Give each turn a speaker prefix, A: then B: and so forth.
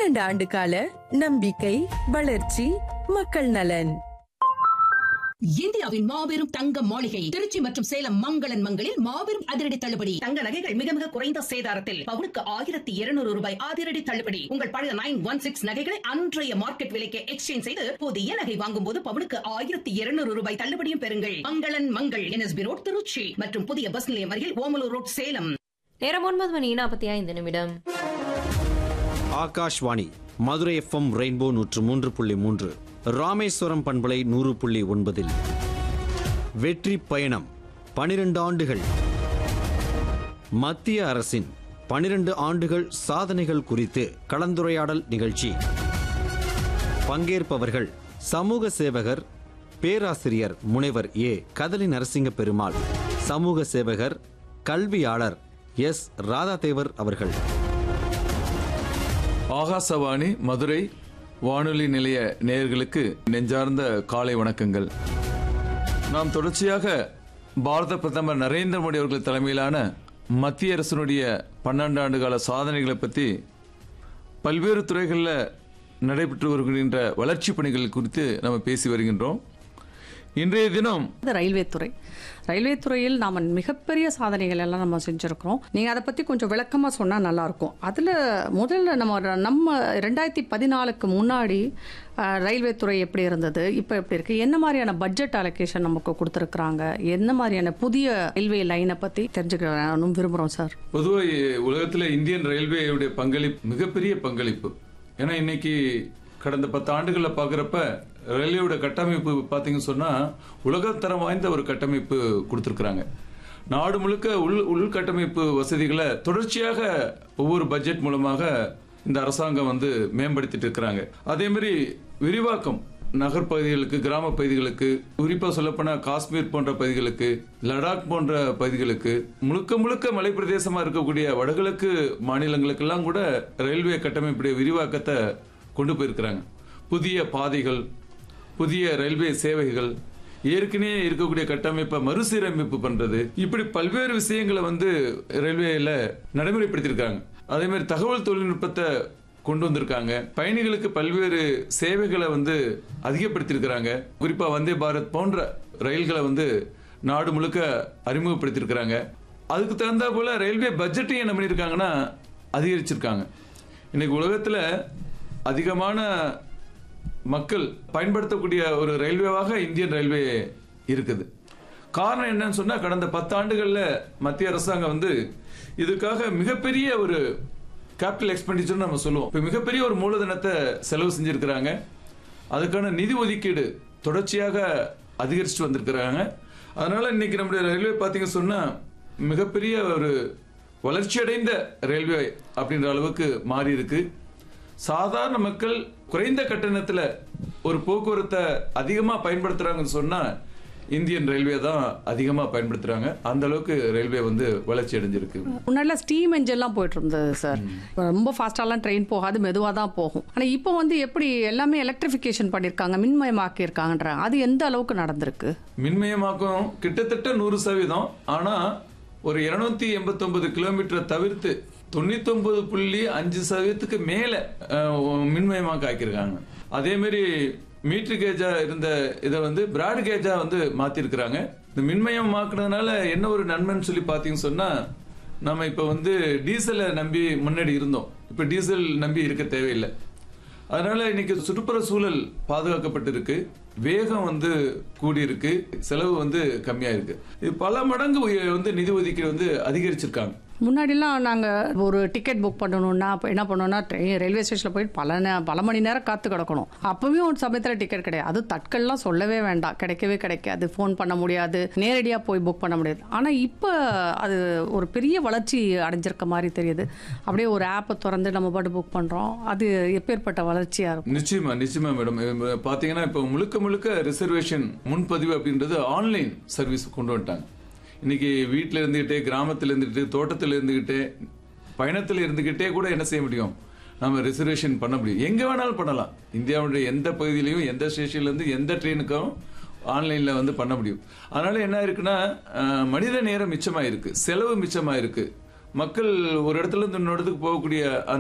A: பன்னிரண்டு ஆண்டு கால நம்பிக்கை வளர்ச்சி மக்கள் நலன்
B: இந்தியாவின் மாபெரும் தங்க மாளிகை திருச்சி மற்றும் சேலம் மங்களன் மங்களில் மாபெரும் அதிரடி தள்ளுபடி தங்க நகைகள் மிக மிக குறைந்த சேதாரத்தில் பவுனுக்கு ஆயிரத்தி இருநூறு ரூபாய் அதிரடி தள்ளுபடி உங்கள் பழைய நைன் ஒன் சிக்ஸ் நகைகளை அன்றைய மார்க்கெட் விலைக்கு எக்ஸ்சேஞ்ச் செய்து புதிய நகை வாங்கும் போது பவுனுக்கு ஆயிரத்தி இருநூறு ரூபாய் தள்ளுபடியும் பெறுங்கள் மங்களன் மங்கள் என்எஸ்பி ரோட் திருச்சி மற்றும் புதிய பஸ் நிலையம் அருகில் ஓமலூர் ரோட் சேலம்
C: நேரம் ஒன்பது மணி நாற்பத்தி ஐந்து நிமிடம்
D: ஆகாஷ்வாணி மதுரை எஃப்எம் ரெயின்போ நூற்று மூன்று புள்ளி மூன்று ராமேஸ்வரம் பண்பலை நூறு புள்ளி ஒன்பதில் வெற்றி பயணம் பனிரெண்டு ஆண்டுகள் மத்திய அரசின் பனிரெண்டு ஆண்டுகள் சாதனைகள் குறித்து கலந்துரையாடல் நிகழ்ச்சி பங்கேற்பவர்கள் சமூக சேவகர் பேராசிரியர் முனைவர் ஏ கதலி நரசிங்க பெருமாள் சமூக சேவகர் கல்வியாளர் எஸ் ராதாதேவர் அவர்கள்
E: ஆகாசவாணி மதுரை வானொலி நிலைய நேயர்களுக்கு நெஞ்சார்ந்த காலை வணக்கங்கள் நாம் தொடர்ச்சியாக பாரத பிரதமர் நரேந்திர மோடி அவர்கள் தலைமையிலான மத்திய அரசினுடைய பன்னெண்டு ஆண்டு கால சாதனைகளை பற்றி பல்வேறு துறைகளில் நடைபெற்று வருகின்ற வளர்ச்சி பணிகள் குறித்து நம்ம பேசி வருகின்றோம் இன்றைய தினம்
F: இது ரயில்வே துறை ரயில்வே துறையில் நாம் மிகப்பெரிய சாதனைகள் எல்லாம் நம்ம செஞ்சுருக்கிறோம் நீங்கள் அதை பற்றி கொஞ்சம் விளக்கமாக சொன்னால் நல்லாயிருக்கும் அதில் முதல்ல நம்ம நம்ம ரெண்டாயிரத்தி பதினாலுக்கு முன்னாடி அஹ், ரயில்வே துறை எப்படி இருந்தது இப்போ எப்படி இருக்குது என்ன மாதிரியான பட்ஜெட் அலோகேஷன் நமக்கு கொடுத்துருக்குறாங்க என்ன மாதிரியான புதிய ரயில்வே லைனை பற்றி தெரிஞ்சுக்கணும் விரும்புகிறோம் சார்
E: பொதுவாக உலகத்தில் இந்தியன் ரயில்வேயுடைய பங்களிப்பு மிகப்பெரிய பங்களிப்பு ஏன்னா இன்னைக்கு கடந்த பத்து ஆண்டுகளில் பார்க்குறப்ப ரயில்வேயோட கட்டமைப்பு பார்த்தீங்கன்னு சொன்னால் உலகத்தரம் வாய்ந்த ஒரு கட்டமைப்பு கொடுத்துருக்குறாங்க நாடு முழுக்க உள் உள்கட்டமைப்பு வசதிகளை தொடர்ச்சியாக ஒவ்வொரு பட்ஜெட் மூலமாக இந்த அரசாங்கம் வந்து மேம்படுத்திட்டு இருக்கிறாங்க அதே மாதிரி விரிவாக்கம் நகர்ப்பகுதிகளுக்கு கிராம பகுதிகளுக்கு குறிப்பாக சொல்லப்போனா காஷ்மீர் போன்ற பகுதிகளுக்கு லடாக் போன்ற பகுதிகளுக்கு முழுக்க முழுக்க மலைப்பிரதேசமா இருக்கக்கூடிய வடகிழக்கு மாநிலங்களுக்கெல்லாம் கூட ரயில்வே கட்டமைப்புடைய விரிவாக்கத்தை கொண்டு போயிருக்கிறாங்க புதிய பாதைகள் புதிய ரயில்வே சேவைகள் ஏற்கனவே இருக்கக்கூடிய கட்டமைப்பை மறுசீரமைப்பு பண்றது இப்படி பல்வேறு விஷயங்களை வந்து ரயில்வேல நடைமுறைப்படுத்தியிருக்காங்க அதே மாதிரி தகவல் தொழில்நுட்பத்தை கொண்டு வந்திருக்காங்க பயணிகளுக்கு பல்வேறு சேவைகளை வந்து அதிகப்படுத்தியிருக்கிறாங்க குறிப்பா வந்தே பாரத் போன்ற ரயில்களை வந்து நாடு முழுக்க அறிமுகப்படுத்தியிருக்கிறாங்க அதுக்கு தகுந்தா போல ரயில்வே பட்ஜெட்டையும் என்ன பண்ணியிருக்காங்கன்னா அதிகரிச்சிருக்காங்க இன்னைக்கு உலகத்துல அதிகமான மக்கள் பயன்படுத்தக்கூடிய ஒரு ரயில்வேவாக இந்தியன் ரயில்வே இருக்குது காரணம் என்னன்னு சொன்னா கடந்த பத்து ஆண்டுகள்ல மத்திய அரசாங்கம் வந்து இதுக்காக மிகப்பெரிய ஒரு கேபிட்டல் எக்ஸ்பெண்டிச்சர் நம்ம சொல்லுவோம் இப்ப மிகப்பெரிய ஒரு மூலதனத்தை செலவு செஞ்சிருக்கிறாங்க அதுக்கான நிதி ஒதுக்கீடு தொடர்ச்சியாக அதிகரிச்சுட்டு வந்திருக்கிறாங்க அதனால இன்னைக்கு நம்முடைய ரயில்வே பார்த்தீங்க சொன்னா மிகப்பெரிய ஒரு வளர்ச்சியடைந்த ரயில்வே அப்படின்ற அளவுக்கு மாறி இருக்கு சாதாரண மக்கள் குறைந்த கட்டணத்துல ஒரு போக்குவரத்தை அதிகமா பயன்படுத்துறாங்கன்னு சொன்னா இந்தியன் ரயில்வே தான் அதிகமா பயன்படுத்துறாங்க அந்த அளவுக்கு ரயில்வே வந்து வளர்ச்சி அடைஞ்சிருக்கு
F: முன்னாடிலாம் ஸ்டீம் என்ஜின்லாம் போயிட்டு இருந்தது சார் ரொம்ப ஃபாஸ்ட்டாலாம் ட்ரெயின் போகாது மெதுவாக தான் போகும் ஆனால் இப்போ வந்து எப்படி எல்லாமே எலக்ட்ரிஃபிகேஷன் பண்ணியிருக்காங்க மின்மயமாக்கி இருக்காங்கன்றாங்க அது எந்த அளவுக்கு நடந்திருக்கு
E: மின்மயமாக்கம் கிட்டத்தட்ட நூறு சதவீதம் ஆனா ஒரு இருநூத்தி எண்பத்தி ஒன்பது கிலோமீட்டரை தவிர்த்து தொண்ணூத்தி ஒன்பது புள்ளி அஞ்சு சதவீதத்துக்கு மேல அஹ், மின்மயமாக்க ஆக்கியிருக்காங்க அதே மாதிரி மீட்டர் கேஜா இருந்த இதை வந்து பிராட் கேஜா வந்து மாத்திருக்கிறாங்க இந்த மின்மயமாக்குனதுனால என்ன ஒரு நன்மைன்னு சொல்லி பாத்தீங்கன்னு சொன்னா நம்ம இப்ப வந்து டீசலை நம்பி முன்னாடி இருந்தோம் இப்ப டீசல் நம்பி இருக்க தேவையில்லை அதனால இன்னைக்கு சுற்றுப்புற சூழல் பாதுகாக்கப்பட்டிருக்கு வேகம் வந்து கூடியிருக்கு செலவு வந்து கம்மியா இருக்கு இது பல மடங்கு உய- வந்து நிதி ஒதுக்கீடு வந்து அதிகரிச்சிருக்காங்க
F: முன்னாடிலாம் நாங்கள் ஒரு டிக்கெட் புக் பண்ணணும்னா அப்போ என்ன பண்ணோம்னா ட்ரெயின் ரயில்வே ஸ்டேஷனில் போயிட்டு பல நே பல மணி நேரம் காத்து கிடக்கணும் அப்போவே ஒரு சமயத்தில் டிக்கெட் கிடையாது அது தட்கல்லாம் சொல்லவே வேண்டாம் கிடைக்கவே கிடைக்காது ஃபோன் பண்ண முடியாது நேரடியாக போய் புக் பண்ண முடியாது ஆனால் இப்போ அது ஒரு பெரிய வளர்ச்சி அடைஞ்சிருக்க மாதிரி தெரியுது அப்படியே ஒரு ஆப்பை திறந்து நம்ம பாட்டு புக் பண்ணுறோம் அது எப்பேற்பட்ட வளர்ச்சியாக இருக்கும்
E: நிச்சயமா நிச்சயமா மேடம் இப்ப பாத்தீங்கன்னா இப்போ முழுக்க முழுக்க ரிசர்வேஷன் முன்பதிவு அப்படின்றது ஆன்லைன் சர்வீஸ் கொண்டு வந்துட்டாங்க இன்னைக்கு வீட்டில் இருந்துகிட்டே கிராமத்தில் இருந்துகிட்டு தோட்டத்தில் இருந்துகிட்டே பயணத்தில் இருந்துகிட்டே கூட என்ன செய்ய முடியும் நம்ம ரிசர்வேஷன் பண்ண முடியும் எங்க வேணாலும் பண்ணலாம் இந்தியாவுடைய எந்த பகுதியிலையும் எந்த ஸ்டேஷன்ல இருந்து எந்த ட்ரெயினுக்கும் ஆன்லைன்ல வந்து பண்ண முடியும் அதனால என்ன இருக்குன்னா அஹ், மனித நேரம் மிச்சமா இருக்கு செலவு மிச்சமா இருக்கு மக்கள் ஒரு இடத்துல இருந்து இன்னொரு இடத்துக்கு போகக்கூடிய அந்த